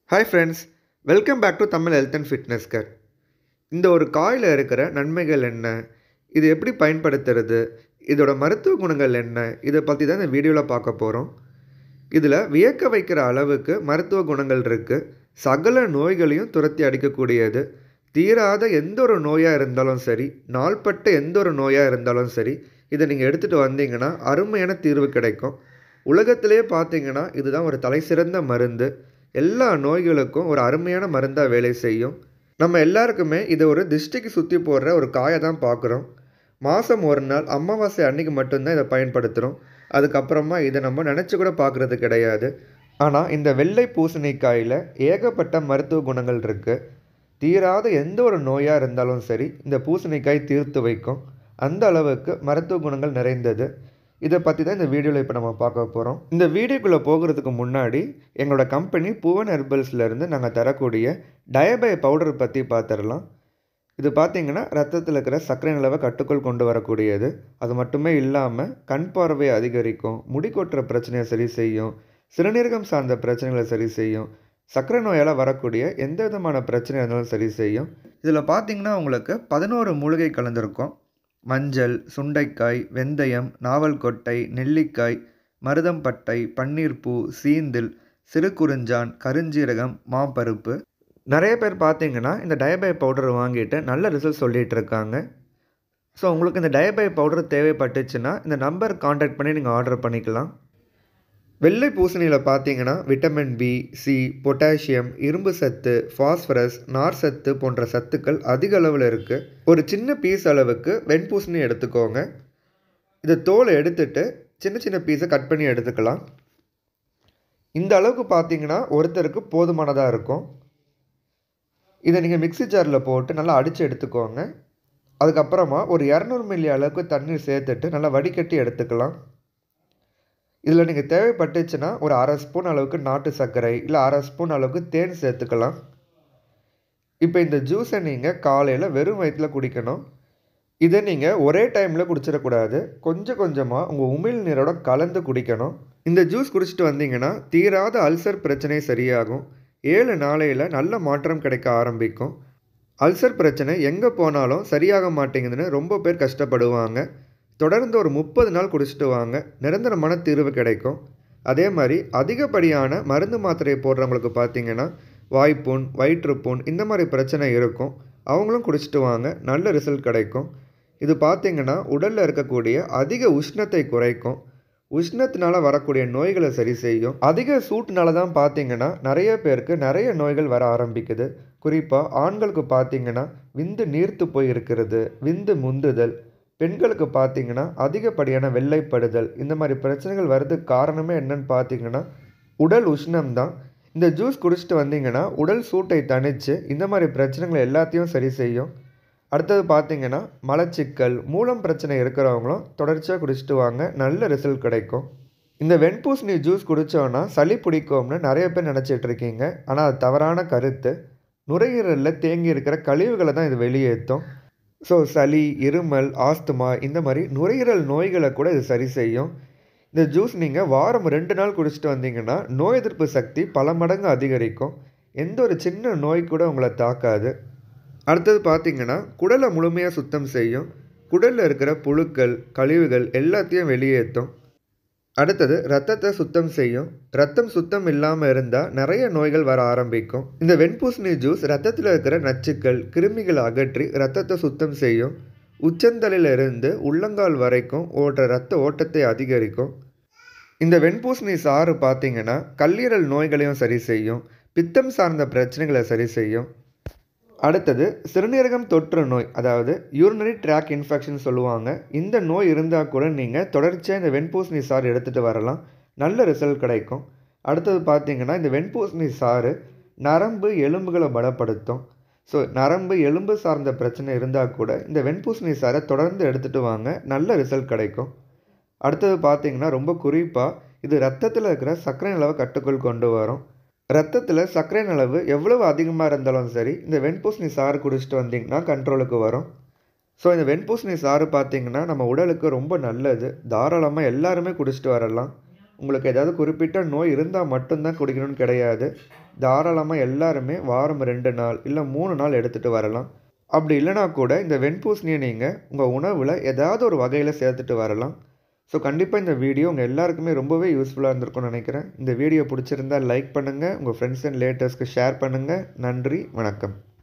hi friends welcome back to Tamil health and fitness care இந்த ஒரு coil இருக்கிற நன்மைகள் என்ன இது எப்படி பயன்படுத்துறது இதோட மருத்துவ குணங்கள் என்ன இதை பற்றி தான் இந்த வீடியோவில் பார்க்க போகிறோம் இதில் வியக்க வைக்கிற அளவுக்கு மருத்துவ குணங்கள் இருக்குது சகல நோய்களையும் துரத்தி அடிக்கக்கூடியது தீராத எந்த ஒரு நோயாக இருந்தாலும் சரி நாள்பட்ட எந்த ஒரு நோயாக இருந்தாலும் சரி இதை நீங்கள் எடுத்துகிட்டு வந்தீங்கன்னா அருமையான தீர்வு கிடைக்கும் உலகத்திலே பார்த்தீங்கன்னா இதுதான் ஒரு தலை சிறந்த மருந்து எல்லா நோய்களுக்கும் ஒரு அருமையான மருந்தாக வேலை செய்யும் நம்ம எல்லாருக்குமே இதை ஒரு திஷ்டிக்கு சுற்றி போடுற ஒரு காயை தான் பார்க்குறோம் மாதம் ஒரு நாள் அமாவாசை அன்னைக்கு மட்டும்தான் இதை பயன்படுத்துகிறோம் அதுக்கப்புறமா இதை நம்ம நினச்சி கூட பார்க்குறது கிடையாது ஆனால் இந்த வெள்ளை பூசணிக்காயில் ஏகப்பட்ட மருத்துவ குணங்கள் இருக்குது தீராத எந்த ஒரு நோயாக இருந்தாலும் சரி இந்த பூசணிக்காய் தீர்த்து வைக்கும் அந்த அளவுக்கு மருத்துவ குணங்கள் நிறைந்தது இதை பற்றி தான் இந்த வீடியோவில் இப்போ நம்ம பார்க்க போகிறோம் இந்த வீடியோக்குள்ளே போகிறதுக்கு முன்னாடி எங்களோட கம்பெனி புவன் ஹெர்பல்ஸ்லேருந்து நாங்கள் தரக்கூடிய டயபை பவுடர் பற்றி பார்த்துடலாம் இது பார்த்தீங்கன்னா ரத்தத்தில் இருக்கிற சர்க்கரை நிலவை கட்டுக்குள் கொண்டு வரக்கூடியது அது மட்டுமே இல்லாமல் கண் பார்வையை அதிகரிக்கும் முடி கொட்டுற பிரச்சனையை சரி செய்யும் சிறுநீரகம் சார்ந்த பிரச்சனைகளை சரி செய்யும் சர்க்கரை நோயால் வரக்கூடிய எந்த விதமான பிரச்சனை இருந்தாலும் சரி செய்யும் இதில் பார்த்தீங்கன்னா உங்களுக்கு பதினோரு மூலிகை கலந்துருக்கும் மஞ்சள் சுண்டைக்காய் வெந்தயம் நாவல் கொட்டை நெல்லிக்காய் மருதம்பட்டை பன்னீர்பூ சீந்தில் சிறுகுறிஞ்சான் கருஞ்சீரகம் மாப்பருப்பு நிறைய பேர் பார்த்தீங்கன்னா இந்த டயபை பவுடர் வாங்கிட்டு நல்ல ரிசல்ட் சொல்லிகிட்டு இருக்காங்க ஸோ உங்களுக்கு இந்த டயபை பவுடர் தேவைப்பட்டுச்சுன்னா இந்த நம்பர் காண்டாக்ட் பண்ணி நீங்கள் ஆர்டர் பண்ணிக்கலாம் வெள்ளை பூசணியில் பார்த்தீங்கன்னா விட்டமின் பி சி பொட்டாசியம் இரும்பு சத்து ஃபாஸ்பரஸ் நார் சத்து போன்ற சத்துக்கள் அதிக அளவில் இருக்குது ஒரு சின்ன பீஸ் அளவுக்கு வெண்பூசணி எடுத்துக்கோங்க இந்த தோலை எடுத்துட்டு சின்ன சின்ன பீஸை கட் பண்ணி எடுத்துக்கலாம் இந்த அளவுக்கு பார்த்தீங்கன்னா ஒருத்தருக்கு போதுமானதாக இருக்கும் இதை நீங்கள் மிக்ஸி ஜாரில் போட்டு நல்லா அடித்து எடுத்துக்கோங்க அதுக்கப்புறமா ஒரு இரநூறு மில்லி அளவுக்கு தண்ணீர் சேர்த்துட்டு நல்லா வடிகட்டி எடுத்துக்கலாம் இதில் நீங்கள் தேவைப்பட்டுச்சுன்னா ஒரு அரை ஸ்பூன் அளவுக்கு நாட்டு சர்க்கரை இல்லை அரை ஸ்பூன் அளவுக்கு தேன் சேர்த்துக்கலாம் இப்போ இந்த ஜூஸை நீங்கள் காலையில் வெறும் வயிற்றில் குடிக்கணும் இதை நீங்கள் ஒரே டைமில் குடிச்சிடக்கூடாது கொஞ்சம் கொஞ்சமாக உங்கள் உமிழ் நீரோட கலந்து குடிக்கணும் இந்த ஜூஸ் குடிச்சிட்டு வந்தீங்கன்னா தீராத அல்சர் பிரச்சனை சரியாகும் ஏழு நாளையில் நல்ல மாற்றம் கிடைக்க ஆரம்பிக்கும் அல்சர் பிரச்சனை எங்கே போனாலும் சரியாக மாட்டேங்குதுன்னு ரொம்ப பேர் கஷ்டப்படுவாங்க தொடர்ந்து ஒரு முப்பது நாள் குடிச்சிட்டு வாங்க நிரந்தரமான தீர்வு கிடைக்கும் அதே மாதிரி அதிகப்படியான மருந்து மாத்திரை போடுறவங்களுக்கு பார்த்தீங்கன்னா வாய்ப்புண் வயிற்றுப்புண் இந்த மாதிரி பிரச்சனை இருக்கும் அவங்களும் குடிச்சிட்டு வாங்க நல்ல ரிசல்ட் கிடைக்கும் இது பார்த்திங்கன்னா உடலில் இருக்கக்கூடிய அதிக உஷ்ணத்தை குறைக்கும் உஷ்ணத்தினால வரக்கூடிய நோய்களை சரி செய்யும் அதிக சூட்டுனால தான் பார்த்தீங்கன்னா நிறைய பேருக்கு நிறைய நோய்கள் வர ஆரம்பிக்குது குறிப்பாக ஆண்களுக்கு பார்த்தீங்கன்னா விந்து நீர்த்து போய் இருக்கிறது விந்து முந்துதல் பெண்களுக்கு பார்த்தீங்கன்னா அதிகப்படியான வெள்ளைப்படுதல் இந்த மாதிரி பிரச்சனைகள் வர்றதுக்கு காரணமே என்னன்னு பார்த்தீங்கன்னா உடல் உஷ்ணம் தான் இந்த ஜூஸ் குடிச்சிட்டு வந்தீங்கன்னா உடல் சூட்டை தணித்து இந்த மாதிரி பிரச்சனைகள் எல்லாத்தையும் சரி செய்யும் அடுத்தது பார்த்தீங்கன்னா மலச்சிக்கல் மூலம் பிரச்சனை இருக்கிறவங்களும் தொடர்ச்சியாக குடிச்சிட்டு வாங்க நல்ல ரிசல்ட் கிடைக்கும் இந்த வெண்பூசணி ஜூஸ் குடித்தோன்னா சளி பிடிக்கும்னு நிறைய பேர் நினச்சிட்டு இருக்கீங்க ஆனால் அது தவறான கருத்து நுரையீரலில் தேங்கி இருக்கிற கழிவுகளை தான் இது வெளியேற்றும் ஸோ சளி இருமல் ஆஸ்துமா இந்த மாதிரி நுரையீரல் நோய்களை கூட இது சரி செய்யும் இந்த ஜூஸ் நீங்கள் வாரம் ரெண்டு நாள் குடிச்சிட்டு வந்தீங்கன்னா நோய் எதிர்ப்பு சக்தி பல மடங்கு அதிகரிக்கும் எந்த ஒரு சின்ன நோய் கூட உங்களை தாக்காது அடுத்தது பார்த்தீங்கன்னா குடலை முழுமையாக சுத்தம் செய்யும் குடலில் இருக்கிற புழுக்கள் கழிவுகள் எல்லாத்தையும் வெளியேற்றும் அடுத்தது ரத்தத்தை சுத்தம் செய்யும் ரத்தம் சுத்தம் இல்லாமல் இருந்தால் நிறைய நோய்கள் வர ஆரம்பிக்கும் இந்த வெண்பூசணி ஜூஸ் ரத்தத்தில் இருக்கிற நச்சுக்கள் கிருமிகளை அகற்றி ரத்தத்தை சுத்தம் செய்யும் உச்சந்தலையிலிருந்து உள்ளங்கால் வரைக்கும் ஓடுற ரத்த ஓட்டத்தை அதிகரிக்கும் இந்த வெண்பூசணி சாறு பார்த்தீங்கன்னா கல்லீரல் நோய்களையும் சரி செய்யும் பித்தம் சார்ந்த பிரச்சனைகளை சரி செய்யும் அடுத்தது சிறுநீரகம் தொற்று நோய் அதாவது யூரினரி ட்ராக் இன்ஃபெக்ஷன் சொல்லுவாங்க இந்த நோய் இருந்தால் கூட நீங்கள் தொடர்ச்சியாக இந்த வெண்பூசணி சாறு எடுத்துகிட்டு வரலாம் நல்ல ரிசல்ட் கிடைக்கும் அடுத்தது பார்த்தீங்கன்னா இந்த வெண்பூசணி சாறு நரம்பு எலும்புகளை பலப்படுத்தும் ஸோ நரம்பு எலும்பு சார்ந்த பிரச்சனை இருந்தால் கூட இந்த வெண்பூசணி சாறை தொடர்ந்து எடுத்துகிட்டு வாங்க நல்ல ரிசல்ட் கிடைக்கும் அடுத்தது பார்த்தீங்கன்னா ரொம்ப குறிப்பாக இது ரத்தத்தில் இருக்கிற சர்க்கரை நிலவை கட்டுக்குள் கொண்டு வரும் ரத்தத்தில் சர்க்கரை அளவு எவ்வளவு அதிகமாக இருந்தாலும் சரி இந்த வெண்பூசணி சாறு குடிச்சிட்டு வந்தீங்கன்னா கண்ட்ரோலுக்கு வரும் ஸோ இந்த வெண்பூசணி சாறு பார்த்தீங்கன்னா நம்ம உடலுக்கு ரொம்ப நல்லது தாராளமாக எல்லாருமே குடிச்சிட்டு வரலாம் உங்களுக்கு ஏதாவது குறிப்பிட்ட நோய் இருந்தால் மட்டும்தான் குடிக்கணும்னு கிடையாது தாராளமாக எல்லாருமே வாரம் ரெண்டு நாள் இல்லை மூணு நாள் எடுத்துகிட்டு வரலாம் அப்படி இல்லைனா கூட இந்த வெண்பூசணியை நீங்கள் உங்கள் உணவில் ஏதாவது ஒரு வகையில் சேர்த்துட்டு வரலாம் ஸோ கண்டிப்பாக இந்த வீடியோ உங்கள் எல்லாருக்குமே ரொம்பவே யூஸ்ஃபுல்லாக இருந்திருக்கும்னு நினைக்கிறேன் இந்த வீடியோ பிடிச்சிருந்தா லைக் பண்ணுங்கள் உங்கள் ஃப்ரெண்ட்ஸ் அண்ட் ரிலேட்டிவ்ஸ்க்கு ஷேர் பண்ணுங்கள் நன்றி வணக்கம்